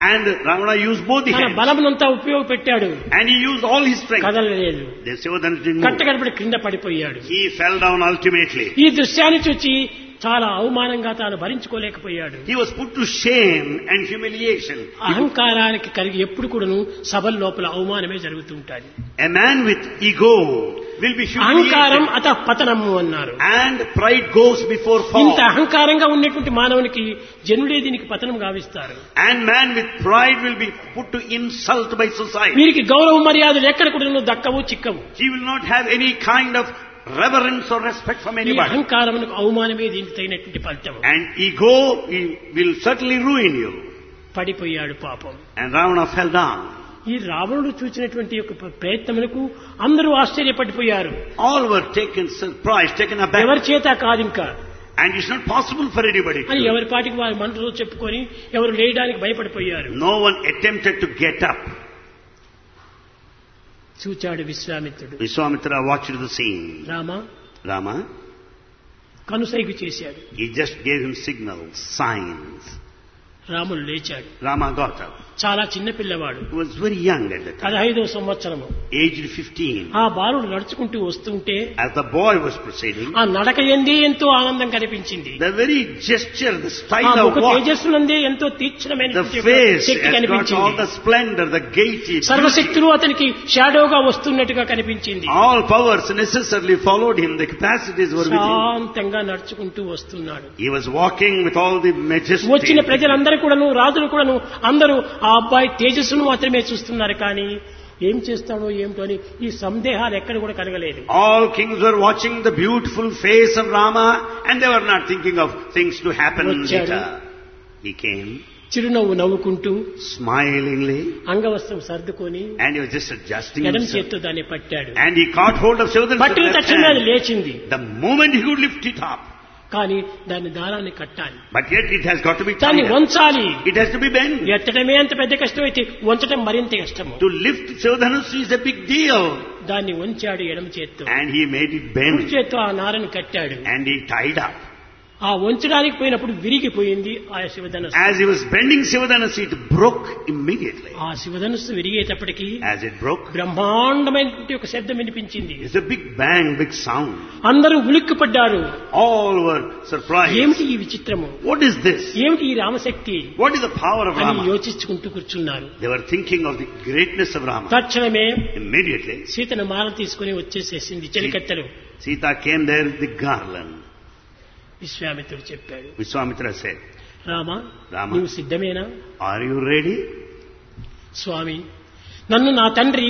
And Ravana used both the తన hands. బలమునంతా ఉపయోగపెట్టాడు And he used all his strength. కదలలేదు The Sivadana didn't కట్ట move. కనపడి క్రింద పడిపోయాడు He fell down ultimately. ఈ దృశ్యాన్ని చూచి చాలా అవమానంగా తాను భరించుకోలేకపోయాడు He was put to shame and humiliation. అహంకారానికి కలిగి ఎప్పుడు కూడాను సభల లోపల అవమానమే జరుగుతూ ఉంటుంది A man with ego will be అహంకారం humiliated. అత పతనము అన్నారు And pride goes before ఇంత fall. అహంకారంగా ఉన్నటువంటి మానవునికి జనుడే దీనికి పతనం గావిస్తారు And man with pride will be put to insult by society. వీరికి గౌరవ మర్యాదలు ఎక్కడ కూడా దక్కవు చిక్కవు He will not have any kind of reverence or respect from ఈ anybody. అహంకారమునకు అవమానమే దీనికి తగినటువంటి ఫలితం And ego he will certainly ruin you. పడిపోయాడు పాపం And Ravana fell down. ఈ రావణుడు చూసినటువంటి యొక్క ప్రయత్నములకు అందరూ ఆశ్చర్యపడిపోయారు All were taken surprised, taken aback. ఎవరి చేత కాదు ఇంకా And it's not possible for anybody అని to. ఎవరి పాటికి వారి మనసులో చెప్పుకొని ఎవరు లేయడానికి భయపడిపోయారు No one attempted to get up. చూచాడు విశ్వామిత్రుడు Vishwamitra watched the scene. Rama Rama, కనుసైగు చేశాడు he just gave him signals, signs. రాముడు లేచాడు Rama got up. చాలా చిన్న పిల్లవాడు He was very young at the time, పదహైదో సంవత్సరము aged 15. ఆ బాలుడు నడుచుకుంటూ వస్తుంటే As the boy was proceeding, ఆ నడక ఎందే ఎంతో ఆనందం కనిపించింది the very gesture, the ఆ style of ముఖ walk, తేజస్సునందే ఎంతో the తీక్షణమైనటువంటి ఒక face Shakti has got all కనిపించింది the splendor, the gaiety, beauty. సర్వశక్తులు అతనికి షాడోగా వస్తున్నట్టుగా కనిపించింది All powers necessarily followed him. The capacities were with him. శాంతంగా నడుచుకుంటూ వస్తున్నాడు He was walking with all the majesty. వచ్చిన ప్రజలందరూ కూడాను రాజులు కూడాను అందరూ ఆ అబ్బాయి తేజస్సును మాత్రమే చూస్తున్నారు కానీ ఏం చేస్తాడో ఏమిటో అని ఈ సందేహాలు ఎక్కడ కూడా కలగలేదు All kings were watching the beautiful face of Rama and they were not thinking of things to happen వచ్చాడు. later. He came చిరునవ్వు నవ్వుకుంటూ smilingly అంగవస్త్రం సర్దుకొని and he was just adjusting ఎడం himself. చేత్తో దాన్ని పట్టాడు And he caught hold of Sivadana's పట్టిన left తక్షణమే అది hand. లేచింది The moment he could lift it up. కానీ దాన్ని దారాన్ని కట్టాలి But yet it has got to be దాన్ని tied up. వంచాలి It has to be bent. ఎత్తడమే అంత పెద్ద కష్టం అయితే వంచడం మరింత కష్టము To lift Sivadhanus is a big deal. దాన్ని వంచాడు ఎడమ చేత్తో And he made it కుడి bend. చేత్తో ఆ నారని కట్టాడు And he tied up. ఆ వంచడానికి పోయినప్పుడు విరిగిపోయింది ఆ శివధనస్సు As he was bending Sivadhanus, it broke immediately. ఆ శివధనుస్సు విరిగేటప్పటికి As it broke, బ్రహ్మాండమైనటువంటి ఒక శబ్దం వినిపించింది it's a big bang, big sound. అందరూ ఉలిక్కిపడ్డారు All were surprised. ఏమిటి ఈ విచిత్రము What is this? ఏమిటి ఈ Ramashakti What is the power of అని Rama? యోచించుకుంటూ కూర్చున్నారు They were thinking of the greatness of Rama. తక్షణమే Immediately, సీతను మాల తీసుకుని వచ్చేసేసింది చెలికత్తెలు Sita came there with the garland. విశ్వామిత్రుడు చెప్పాడు Vishwamitra said, రామ రామ. నీవు సిద్ధమేనా Are you ready? స్వామి నన్ను నా తండ్రి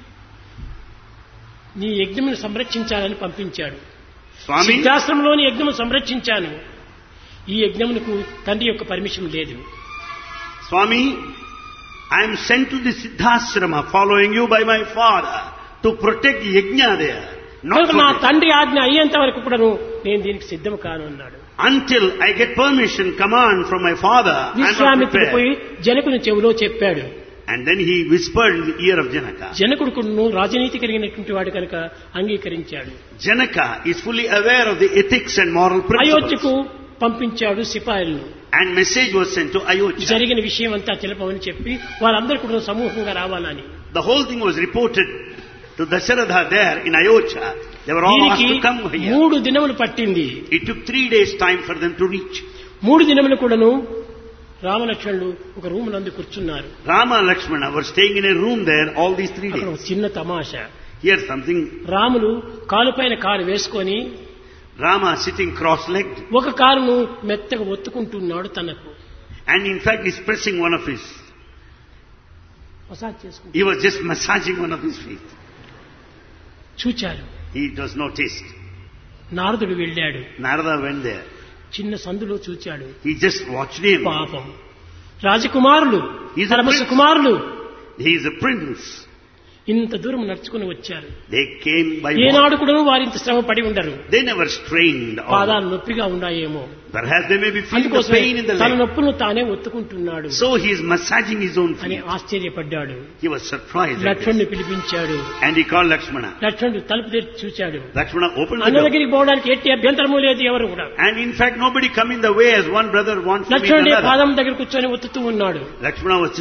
నీ యజ్ఞమును సంరక్షించాలని పంపించాడు Swami, సిద్ధాశ్రమంలోని యజ్ఞము సంరక్షించాను ఈ యజ్ఞమునకు తండ్రి యొక్క పర్మిషన్ లేదు Swami, I am sent to the Siddhasrama following you by my father to protect Yajna there. Not కనుక నా for this. తండ్రి ఆజ్ఞ అయ్యేంత వరకు కూడాను నేను దీనికి సిద్ధం కాను అన్నాడు Until I get permission, command from my father, I am not విశ్వామిత్రుడు పోయి prepared. జనకుని చెవిలో చెప్పాడు And then he whispered in the ear of Janaka. జనకుడుకును రాజనీతి కలిగినటువంటి వాడు కనుక అంగీకరించాడు Janaka is fully aware of the ethics and moral అయోధ్యకు principles. పంపించాడు సిపాయిలను And message was sent to Ayodhya. జరిగిన విషయం అంతా తెలపమని చెప్పి వారందరూ కూడా సమూహంగా రావాలని The whole thing was reported to Dasharatha there in Ayodhya. They were all asked దీనికి to come here. మూడు దినములు పట్టింది It took three days' time for them to reach. మూడు దినములు కూడాను రామలక్ష్మణులు ఒక రూమ్ నందు కూర్చున్నారు Rama and Lakshmana were staying in a room there all these three అక్కడ days. ఒక చిన్న తమాషా Here's something. రాములు కాలుపైన కాలు వేసుకొని Rama sitting cross-legged. ఒక కారును మెత్తగా ఒత్తుకుంటున్నాడు తనకు And in fact, he's pressing one of his. Massage చేసుకుంటూ He was just massaging one of his feet. చూచారు He was noticed. నారదుడు వెళ్ళాడు Narada went there. చిన్న సందులో చూచాడు He just watched him. పాపం రాజకుమారులు He's a పరమ prince. సుకుమారులు He is a prince. ఇంత దూరం నడుచుకుని వచ్చారు They came by ఏనాడు walk. కూడా వారింత శ్రమ పడి ఉండరు They never strained. Or పాదాలు నొప్పిగా ఉన్నాయేమో perhaps they may be feeling the అందుకోసం pain in the తన leg. నొప్పులను తానే ఒత్తుకుంటున్నాడు So he is massaging his own అని feet. ఆశ్చర్యపడ్డాడు He was surprised. at this. లక్ష్మణ్ణి పిలిపించాడు And he called Lakshmana. లక్ష్మణుడు తలుపు తెరిచి చూచాడు Lakshmana opened the అన్న door. దగ్గరికి పోవడానికి ఎట్టి అభ్యంతరము లేదు ఎవరు కూడా And in fact, nobody come in the way as one brother wants to meet లక్ష్మణుడి another. పాదం దగ్గర కూర్చొని ఒత్తుతూ ఉన్నాడు Lakshmana was